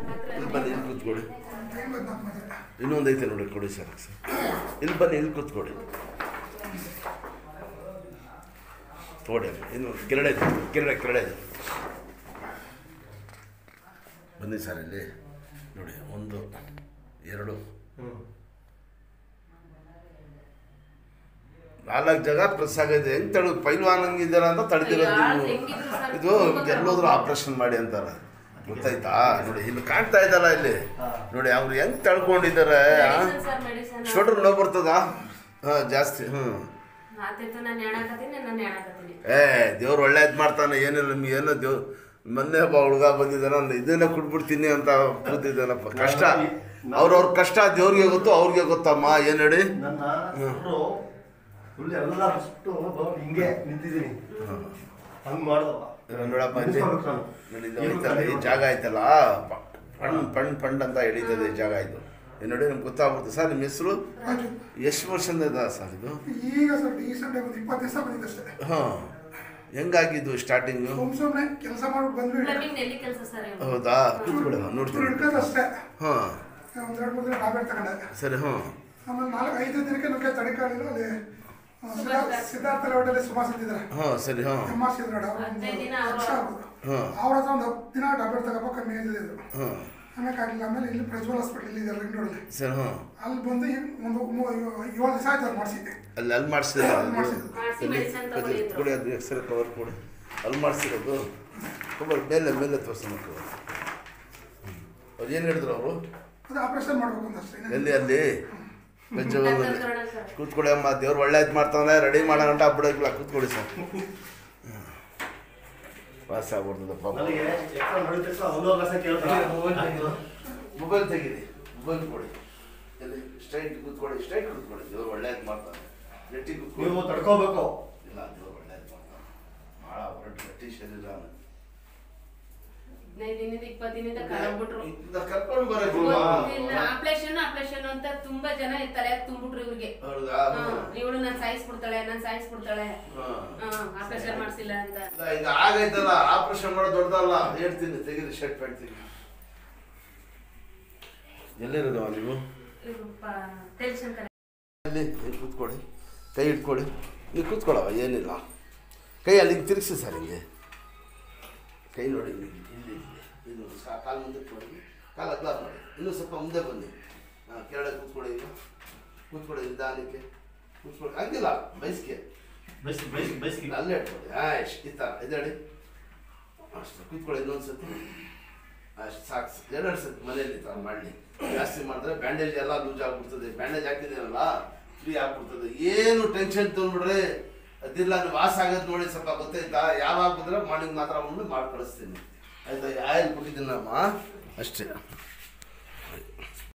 ಇಲ್ಲಿ ಬನ್ನಿ ಇಲ್ಲಿ ಕೂತ್ಕೊಳ್ಳಿ ಟೈಮ್ ಬಂದು ನಮ್ಮ ಮದುವೆ ಇನ್ನೊಂದು ಐತೆ ನೋಡಿ ಕೊಡಿ ಸರ್ ಸರ್ ಇಲ್ಲಿ ಬನ್ನಿ ಇಲ್ಲಿ ಕೂತ್ಕೊಳ್ಳಿ ತೋಡಿ ಇನ್ನು ಕೆರಡೆ ಇದೆ ಕೆರಡೆ ಕೆರಡೆ ಇದೆ ಬನ್ನಿ ಸರ್ ಇಲ್ಲಿ ನೋಡಿ ಒಂದು ಎರಡು ನಾಲ್ಕು ಜಾಗ ಪ್ರೆಸ್ ಆಗಿದೆ ಹೆಂಗ್ ತಡ ಪೈಲ್ವಾನ್ ಹಂಗಿದ್ದಾರ ಅಂತ ತಡೆದಿರೋದು ಯಾರು ನೀವು ಹೆಂಗಿದ್ರು ಸರ್ ಇದು ಎಲ್ಲೋದ್ರು ಆಪರೇಷನ್ ಮಾಡಿ ಅಂತಾರೆ ಗೊತ್ತಾಯ್ತಾ ನೋಡಿ ಇಲ್ಲಿ ಕಾಣ್ತಾ ಇದ್ದಲ್ಲ ಇಲ್ಲಿ ನೋಡಿ ಅವ್ರು ಹೆಂಗ್ ತಳ್ಕೊಂಡಿದ್ದಾರೆ ಮೆಡಿಸನ್ ಸರ್ ಮೆಡಿಸನ್ ಶೋಲ್ಡರ್ ನೋವು ಬರ್ತದ ಹಾಂ ಜಾಸ್ತಿ ಹ್ಞೂ ಆತಿತ್ತು ನಾನು ಹೇಳಕತ್ತೀನಿ ನಾನು ಹೇಳಕತ್ತೀನಿ ಏ ದೇವ್ರು ಒಳ್ಳೇದು ಮಾಡ್ತಾನೆ ಏನಿಲ್ಲ ನಿಮ್ಗೆ ಏನೋ ದೇವ್ ಮೊನ್ನೆ ಒಬ್ಬ ಹುಡುಗ ಬಂದಿದ್ದಾನ ಒಂದು ಇದನ್ನ ಕುಡ್ಬಿಡ್ತೀನಿ ಅಂತ ಕೂತಿದ್ದಾನಪ್ಪ ಕಷ್ಟ ಅವ್ರವ್ರ ಕಷ್ಟ ದೇವ್ರಿಗೆ ಗೊತ್ತು ಅವ್ರಿಗೆ ಗೊತ್ತಮ್ಮ ಏನು ಹೇಳಿ ನನ್ನ ಹೆಸರು ಫುಲ್ ಎಲ್ಲ ಅಷ್ಟು ಹಿಂಗೆ ನಿಂತಿದ್ದೀನಿ ಹಂಗ್ ಮಾಡ್ದವ ನೋಡಪ್ಪ ಇಲ್ಲಿ ನಿಂತ್ಕೊಬೇಕು ನಾನು. ನೋಡಿ ಇದು ಐತಲ್ಲ ಈ ಜಾಗ ಐತಲ್ಲ ಪ- ಪಣ್ ಪಣ್ ಪಂಡ್ ಅಂತ ಎಳೀತದೆ ಈ ಜಾಗ ಇದು ಇದು ನೋಡಿ ನಮ್ಗೆ ಗೊತ್ತಾಗ್ಬಿಡುತ್ತೆ ಸರ್ ನಿಮ್ಮ ಹೆಸರು ರಾಜು ಎಷ್ಟು ವರ್ಷದಿಂದ ಇದೆ ಸರ್ ಇದು ಈಗ ಸ್ವಲ್ಪ ರೀಸೆಂಟ್ ಆಗಿ ಒಂದು ಇಪ್ಪತ್ತು ದಿವಸ ಬಂದಿದ್ದಷ್ಟೇ ಹಾಂ ಹೆಂಗಾಗಿದ್ದು ಸ್ಟಾರ್ಟಿಂಗು ಸುಮ್ ಸುಮ್ಮನೆ ಕೆಲಸ ಮಾಡ್ಬಿಟ್ಟು ಬಂದ್ವಿ ಪ್ಲಂಬಿಂಗ್ ಎಲ್ಲಿ ಕೆಲಸ ಸರ್ ಇವ್ನು? ಹೌದಾ ಕೂತ್ಕೊಳ್ಳಿ ನೋಡ್ತೀನಿ ಹಿಡ್ಕೋದಷ್ಟೇ ಹಾಂ ಒಂದು ಎರಡು ಮೂರು ದಿನ ಟ್ಯಾಬ್ಲೆಟ್ ತಗೊಂಡೆ ಸರಿ ಹಾಂ ಆಮೇಲೆ ನಾಲ್ಕು ಐದು ದಿನಕ್ಕೆ ನುಗ್ಗೆ ತಡೆಕಾಳಿದ್ರು ಅಲ್ಲಿ ಆ, ಸಿದ್ಧಾರ್ಥ ಸಿದ್ಧಾರ್ಥ ಲೆವೆಟಲ್ಲಿ ಸುಮಾರು ಇದ್ದಾರೆ ಹಾಂ ಸರಿ ಹಾಂ ಎಮ್ ಆರ್ ಸಿ ನೋಡಿ ಅವರು ಹದಿನೈದು ದಿನ ಅವ್ರು- ವರ್ಷ ಆಗ್ಬೋದು ಹಾಂ ಅವ್ರ ಹತ್ರ ಒಂದು ಹತ್ತು ದಿನ ಟ್ಯಾಬ್ಲೆಟ್ ತಗೋಬೇಕು ಕಮ್ಮಿ ಆಗಿದ್ರು ಹಾಂ ಆಮೇಲೆ ಆಗಲಿಲ್ಲ ಆಮೇಲೆ ಇಲ್ಲಿ ಪ್ರಜ್ವಲ್ ಹಾಸ್ಪಿಟಲ್ ಇಲ್ಲಿ ಇದೆ ರಿಂಗ್ ರೋಡಲ್ಲಿ ಸರಿ ಹಾಂ ಅಲ್ಲಿ ಬಂದು ಈಗ ಒಂದು ಮೂ- ಏಳು ದಿವಸ ಆಯ್ತು ಅಲ್ಲಿ ಮಾಡಿಸಿದ್ದೆ ಅಲ್ಲಿ ಅಲ್ಲಿ ಮಾಡಿಸಿದ್ರೆ ಮಾಡ್ಸಿದ್ದು. ಮಾಡಿಸಿ ಮೆಡಿಸನ್ ತಗೊಂಡಿದ್ರು ಕೊಡಿ ಅದು ಎಕ್ಸ್ರೇ ಕವರ್ ಕೊಡಿ ಅಲ್ಲಿ ಮಾಡಿಸಿರೋದು ಕವರ್ ಮೇಲೆ ಮೇಲೆ ತೋರಿಸಿ ಮಕ್ಕಳು ಅವ್ರು ಏನು ಹೇಳಿದ್ರು ಅವರು ಅದು ಆಪರೇಷನ್ ಮಾಡ್ಬೇಕು ಅಂತ ಅಷ್ಟೇ ಎಲ್ಲಿ ಅಲ್ಲಿ ಬೆಂಜವಲ್ಲಿ ಡಾಕ್ಟರ್ ಕರುಣಾಕರ್ ಸರ್. ಕೂತ್ಕೊಳ್ಳಿ ಅಮ್ಮ ದೇವ್ರು ಒಳ್ಳೇದು ಮಾಡ್ತಾನೆ ರೆಡಿ ಮಾಡೋಣ ಬಿಡೋಕ್ಕಿಲ್ಲ ಕೂತ್ಕೊಳ್ಳಿ ಸರ್ ವಾಸ ಆಗ್ಬಿಡ್ತದಪ್ಪ ನನಗೆ ಎಕ್ಸ್ಟ್ರಾ ನೋಡಿದ ತಕ್ಷಣ ಒಂದು ಅವಕಾಶ ಕೇಳ್ತಾರೆ ಮೊಬೈಲ್ ತೆಗೀರಿ ಮೊಬೈಲ್ ಕೊಡಿ ಎಲ್ಲಿ ಸ್ಟ್ರೈಟ್ ಕೂತ್ಕೊಳ್ಳಿ ಸ್ಟ್ರೈಟ್ ಕೂತ್ಕೊಳ್ಳಿ ದೇವ್ರು ಒಳ್ಳೇದು ಮಾಡ್ತಾನೆ ಗಟ್ಟಿ ಕೂತ್ಕೊಳ್ಳಿ ನೀವು ತಡ್ಕೋಬೇಕು ಇಲ್ಲ ದೇವ್ರು ಒಳ್ಳೇದು ಮಾಡ್ತಾನೆ ಭಾಳ ಹೊರಟು ಗಟ್ಟಿ ಶರೀರ ಅವ್ನು. ಹದಿನೈದು ದಿನದ ಇಪ್ಪತ್ತು ದಿನದ ಕಳ್ಬಿಟ್ರು ಇಂದ ಕರ್ಕೊಂಡು ಬರೋದು ಆಪ್ರೇಷನ್ ಆಪ್ರೇಷನ್ ಅಂತ ತುಂಬಾ ಜನ ತಲೆ ತುಂಬಿಟ್ರು ಇವ್ರಿಗೆ ಹೌದಾ ಇವಳು ನಾನು ಸಾಯಿಸ್ಬಿಡ್ತಾಳೆ ನಾನು ಸಾಯಿಸ್ಬಿಡ್ತಾಳೆ ಹಾಂ ಆಪರೇಷನ್ ಮಾಡ್ಸಿಲ್ಲ ಅಂತ ಇಲ್ಲ, ಈಗ ಆಗೈತಲ್ಲ ಆಪರೇಷನ್ ಮಾಡೋದು ದೊಡ್ಡದಲ್ಲ ಹೇಳ್ತೀನಿ ತೆಗೀರಿ ಶರ್ಟ್ ಪ್ಯಾಂಟ್ ತೆಗೀರಿ ಎಲ್ಲಿರೋದು ನೀವು ಟೆನ್ಷನ್ ಕಡೆ ಇಲ್ಲಿ ಇಲ್ಲಿ ಕೂತ್ಕೊಳ್ಳಿ ಕೈ ಇಟ್ಕೊಳ್ಳಿ ನೀವು ಕೂತ್ಕೊಳ್ಳವ ಏನಿಲ್ಲ ಕೈ ಅಲ್ಲಿಗೆ ತಿರುಗಿಸಿ ಸರ್ ಹಿಂಗೆ ಕೈ ನೋಡಿ ಇಲ್ಲಿ ಇಲ್ಲಿ ಇಲ್ಲಿ. ಇದು ಸಾ- ಕಾಲು ಮುಂದೆ ಕೊಡಿ ಕಾಲು ಅಗ್ಲ ಮಾಡಿ ಇನ್ನೂ ಸ್ವಲ್ಪ ಮುಂದೆ ಬನ್ನಿ ಹಾಂ ಕೆಳಗೆ ಕೂತ್ಕೊಳ್ಳಿ ಈಗ ಕೂತ್ಕೊಳ್ಳಿ ನಿಧಾನಕ್ಕೆ ಕೂತ್ಕೊಳ್ಳಿ ಹಂಗಿಲ್ಲ ಬಯಸ್ಗೆ ಬೈಸ್ ಬೈಸ್ ಬೈಸ್ ಅಲ್ಲೇ ಇಟ್ಕೊಳ್ಳಿ ಆಯ್ತು ಈ ಥರ ಇದೇಳಿ ಅಷ್ಟು ಕೂತ್ಕೊಳ್ಳಿ ಇನ್ನೊಂದು ಸತಿ ಅಷ್ಟು ಸಾಕು ಸರ್. ಎರಡು ಸತಿ ಮನೇಲಿ ಈ ಥರ ಮಾಡಲಿ ಜಾಸ್ತಿ ಮಾಡಿದ್ರೆ ಬ್ಯಾಂಡೇಜ್ ಎಲ್ಲ ಲೂಸ್ ಆಗ್ಬಿಡ್ತದೆ ಬ್ಯಾಂಡೇಜ್ ಹಾಕಿದ್ದೀರಲ್ಲ ಫ್ರೀ ಆಗ್ಬಿಡ್ತದೆ ಏನು ಟೆನ್ಷನ್ ತೊಗೊಂಡ್ಬಿಡ್ರಿ ಅದಿಲ್ಲ ನೀವು ವಾಸ ಆಗೋದು ನೋಡಿ ಸ್ವಲ್ಪ ಗೊತ್ತಾಯ್ತಾ ಯಾವಾಗ ಬಂದ್ರೆ ಮಾರ್ನಿಂಗ್ ಮಾತ್ರ ಉಂಡು ಮಾಡಿ ಕಳಿಸ್ತೀನಿ ಆಯ್ತಾ ಆಯಿಲ್ ಕೊಟ್ಟಿದ್ದೀನಮ್ಮ ಅಷ್ಟೇ